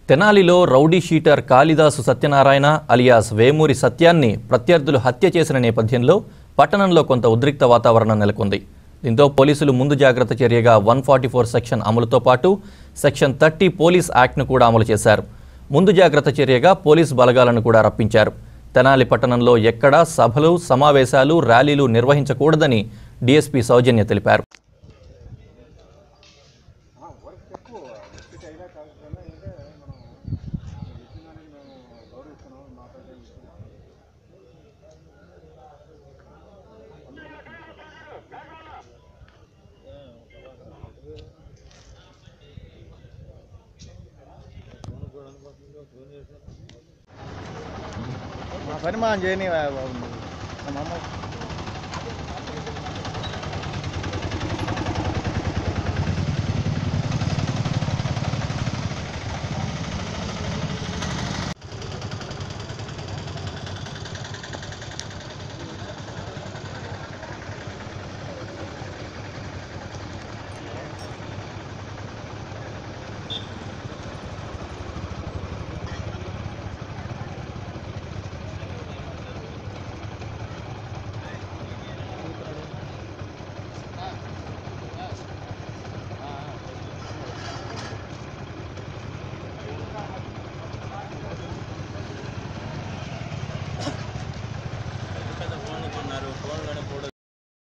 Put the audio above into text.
తెనాలిలో rowdy sheeter Kalidasu Satyanarayana alias Vemuri సత్యాన్ని ప్రత్యర్థులు హత్య చేసిన నేపథ్యంలో పట్టణంలో కొంత ఉద్రిక్త వాతావరణం నెలకొంది దీంతో పోలీసులు ముందు జాగ్రత్త చర్యగా వన్ ఫార్టీ ఫోర్ సెక్షన్ అమలుతో పాటు సెక్షన్ థర్టీ పోలీస్ యాక్ట్ను కూడా అమలు చేశారు ముందు జాగ్రత్త చర్యగా పోలీస్ బలగాలను కూడా రప్పించారు తెనాలి పట్టణంలో ఎక్కడా సభలు సమావేశాలు ర్యాలీలు నిర్వహించకూడదని డీఎస్పీ సౌజన్య తెలిపారు మా పని మనం చేయని బాబు మా అమ్మ